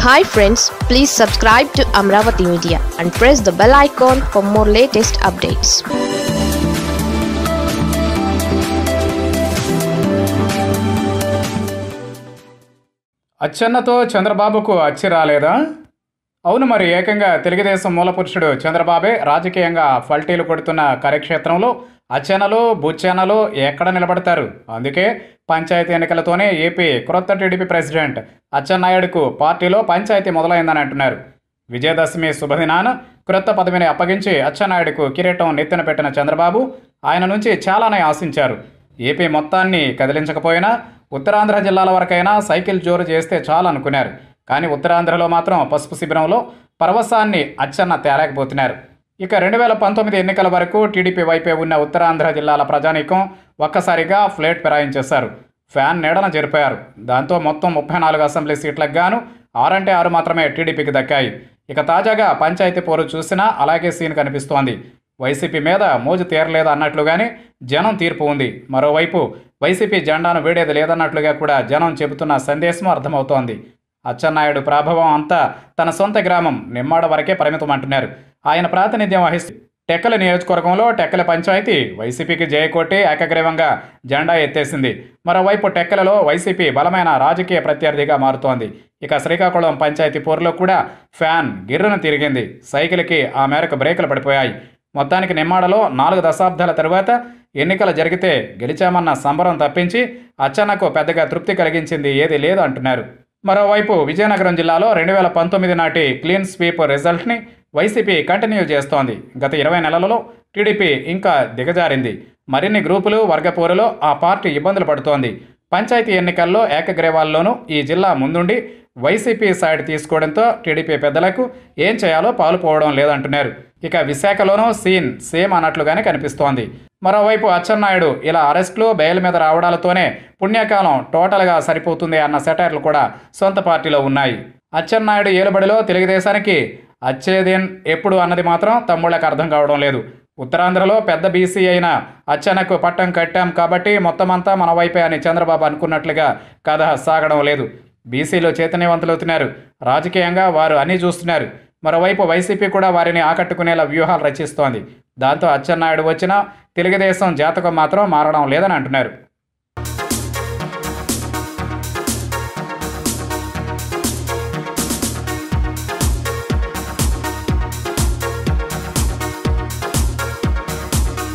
hi friends please subscribe to Amaravati media and press the bell icon for more latest updates అచ్చెన్నతో చంద్రబాబుకు అచ్చి రాలేదా అవును మరి ఏకంగా తెలుగుదేశం మూలపురుషుడు చంద్రబాబే రాజకీయంగా ఫల్టీలు కొడుతున్న కార్యక్షేత్రంలో అచ్చెన్నలు బుచ్చెన్నలు ఎక్కడ నిలబడతారు అందుకే పంచాయతీ ఎన్నికలతోనే ఏపీ క్రొత్త టీడీపీ ప్రెసిడెంట్ అచ్చెన్నాయుడుకు పార్టీలో పంచాయతీ మొదలైందని అంటున్నారు విజయదశమి శుభదినాన క్రొత్త పదవిని అప్పగించి అచ్చెన్నాయుడుకు కిరీటం నెత్తిన పెట్టిన చంద్రబాబు ఆయన నుంచి చాలానే ఆశించారు ఏపీ మొత్తాన్ని కదిలించకపోయినా ఉత్తరాంధ్ర జిల్లాల వరకైనా సైకిల్ జోరు చేస్తే చాలు అనుకున్నారు కానీ ఉత్తరాంధ్రలో మాత్రం పసుపు శిబిరంలో పరవశాన్ని అచ్చెన్న తేలేకపోతున్నారు ఇక రెండు వేల పంతొమ్మిది ఎన్నికల వరకు టీడీపీ వైపే ఉన్న ఉత్తరాంధ్ర జిల్లాల ప్రజానీకం ఒక్కసారిగా ఫ్లేట్ ఫిరాయించేశారు ఫ్యాన్ నీడన జరిపారు దాంతో మొత్తం ముప్పై నాలుగు అసెంబ్లీ సీట్లకు గాను ఆరంటే ఆరు మాత్రమే టీడీపీకి దక్కాయి ఇక తాజాగా పంచాయతీ పోరు చూసినా అలాగే సీన్ కనిపిస్తోంది వైసీపీ మీద మోజు తీరలేదు అన్నట్లుగానే జనం తీర్పు ఉంది మరోవైపు వైసీపీ జెండాను వీడేది లేదన్నట్లుగా కూడా జనం చెబుతున్న సందేశం అర్థమవుతోంది అచ్చెన్నాయుడు ప్రభావం అంతా తన సొంత గ్రామం నిమ్మాడ వరకే పరిమితం అంటున్నారు ఆయన ప్రాతినిధ్యం వహిస్తూ టెక్కల నియోజకవర్గంలో టెక్కల పంచాయతీ వైసీపీకి జయకొట్టి ఏకగ్రీవంగా జెండా ఎత్తేసింది మరోవైపు టెక్కలలో వైసీపీ బలమైన రాజకీయ ప్రత్యర్థిగా మారుతోంది ఇక శ్రీకాకుళం పంచాయతీ పోరులో కూడా ఫ్యాన్ గిర్రున తిరిగింది సైకిల్కి ఆ మేరకు బ్రేకులు పడిపోయాయి మొత్తానికి నిమ్మాడలో నాలుగు దశాబ్దాల తరువాత ఎన్నికలు జరిగితే గెలిచామన్న సంబరం తప్పించి అచ్చెన్నకు పెద్దగా తృప్తి కలిగించింది ఏది లేదు అంటున్నారు మరోవైపు విజయనగరం జిల్లాలో రెండు వేల పంతొమ్మిది నాటి క్లీన్ స్వీప్ రిజల్ట్ని వైసీపీ కంటిన్యూ చేస్తోంది గత ఇరవై నెలలలో టీడీపీ ఇంకా దిగజారింది మరిన్ని గ్రూపులు వర్గపోరులో ఆ పార్టీ ఇబ్బందులు పడుతోంది పంచాయతీ ఎన్నికల్లో ఏకగ్రీవాల్లోనూ ఈ జిల్లా ముందుండి వైసీపీ సైడ్ తీసుకోవడంతో టీడీపీ పెద్దలకు ఏం చేయాలో పాలుపోవడం లేదంటున్నారు ఇక విశాఖలోనూ సీన్ సేమ్ అన్నట్లుగానే కనిపిస్తోంది మరోవైపు అచ్చెన్నాయుడు ఇలా అరెస్టులు బెయిల్ మీద రావడాలతోనే పుణ్యకాలం టోటల్గా సరిపోతుంది అన్న సెటైర్లు కూడా సొంత పార్టీలో ఉన్నాయి అచ్చెన్నాయుడు ఏలుబడిలో తెలుగుదేశానికి అచ్చేదేన్ ఎప్పుడు అన్నది మాత్రం తమ్ముళ్ళకి అర్థం కావడం లేదు ఉత్తరాంధ్రలో పెద్ద బీసీ అయిన అచ్చెన్నకు పట్టం కట్టాం కాబట్టి మొత్తమంతా మన వైపే అని చంద్రబాబు అనుకున్నట్లుగా కథ సాగడం లేదు బీసీలు చైతన్యవంతులవుతున్నారు రాజకీయంగా వారు అన్నీ చూస్తున్నారు మరోవైపు వైసీపీ కూడా వారిని ఆకట్టుకునేలా వ్యూహాలు రచిస్తోంది దాంతో అచ్చెన్నాయుడు వచ్చినా తెలుగుదేశం జాతకం మాత్రం మారడం లేదని అంటున్నారు